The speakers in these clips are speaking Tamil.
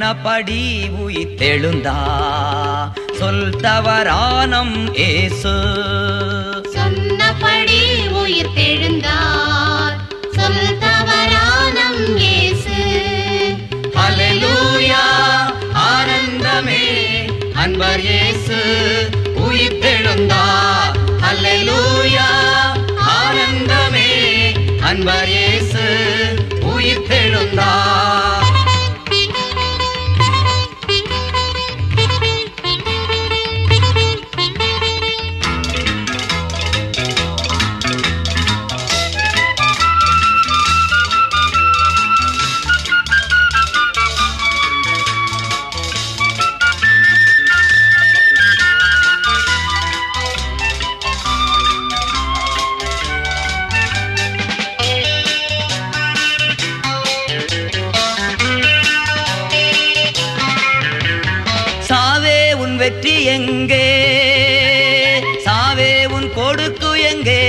சொன்னபடி உயிர்த்தெழுந்தா சொல் தவறானம் ஏசு சொன்னபடி உயிர் தெழுந்தார் சொல் தவறானம் இயேசு ஹalleluya ஆனந்தமே அன்பர் இயேசு உயிர்த்தெழுந்தா ஹalleluya ஆனந்தமே அன்பர் இயேசு உயிர்த்தெழுந்தா சாவே உன் வெற்றி எங்கே சாவே உன் கொடுக்கு எங்கே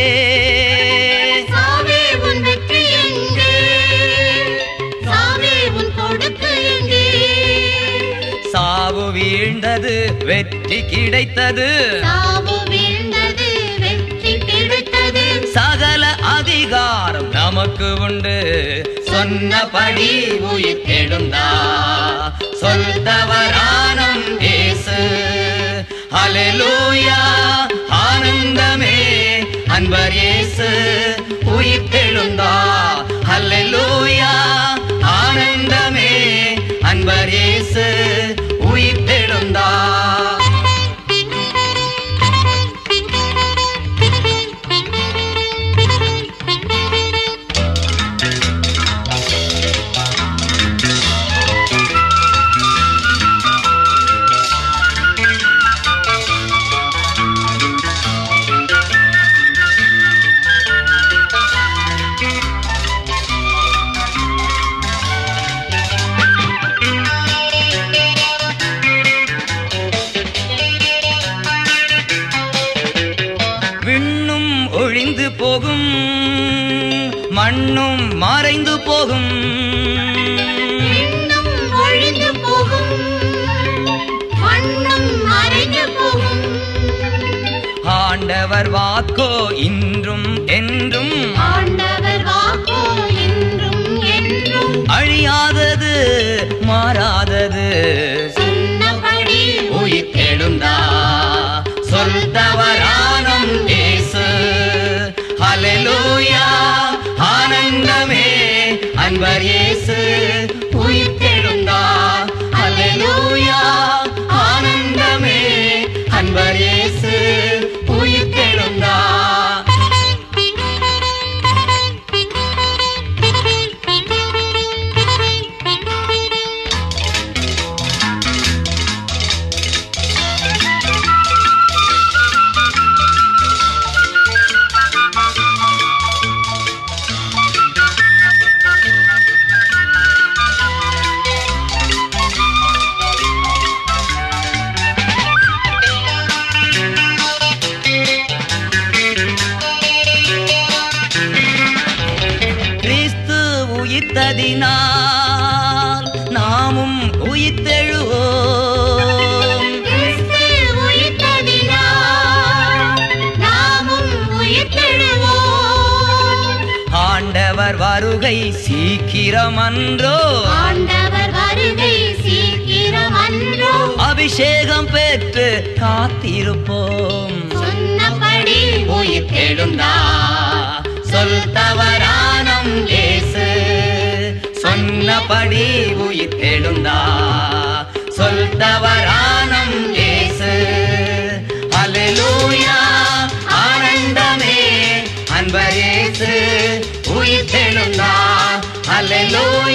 சாவே உன் வெற்றி எங்கே சாவே உன் கொடுக்கு எங்கே சாவு வீழ்ந்தது வெற்றி கிடைத்தது சாவு வீழ்ந்தது வெற்றி கிடைத்தது சகல அதிகாரம் நமக்கு உண்டு சொன்னபடி உயிர் எழுந்தா சொல் தவறானம் ஏசு ஹalleluya ஆனந்தமே அன்பர் இயேசு உயிர் எழுந்தா ஹalleluya ஆனந்தமே அன்பர் இயேசு உயிர் எழுந்தா விண்ணும் ஒழிந்து போகும் மண்ணும் மறைந்து போகும் இன்னும் ஒழிந்து போகும் மண்ணும் மறைந்து போகும் ஆண்டவர் வாக்கோ இன்றும் என்றும் ஆண்டவர் வாக்கோ என்றும் என்றும் அழியாதது மாறாதது சொன்னபடி உயிர் எழுந்தா சொல் தவறானம் ஏசு ஹalleluya ஆனந்தமே அன்பர் இயேசு உயிர் எழுந்தா ஹalleluya ஆனந்தமே அன்பர் இயேசு உயிர் எழுந்தா கிறிஸ்து உயிர்த்ததினால் நாமும் உயிர்த்தெழுவோம் கிறிஸ்து உயிர்த்ததினால் நாமும் உயிர்த்தெழுவோம் ஆண்டவர் வருகை சீக்கிரமன்றோ ஆண்டவர் வருகை சீக்கிரம் அன்றோ அபிஷேகம் பெற்று காத்திருப்போம் சொன்னபடி உயிர் எழுந்தா சொல் தவறானம் ஏசு சொன்னபடி உயிர் எழுந்தா சொல் தவறானம் ஏசு ஹalleluya ஆனந்தமே அன்பர் இயேசு உயிர் எழுந்தா ஹalleluya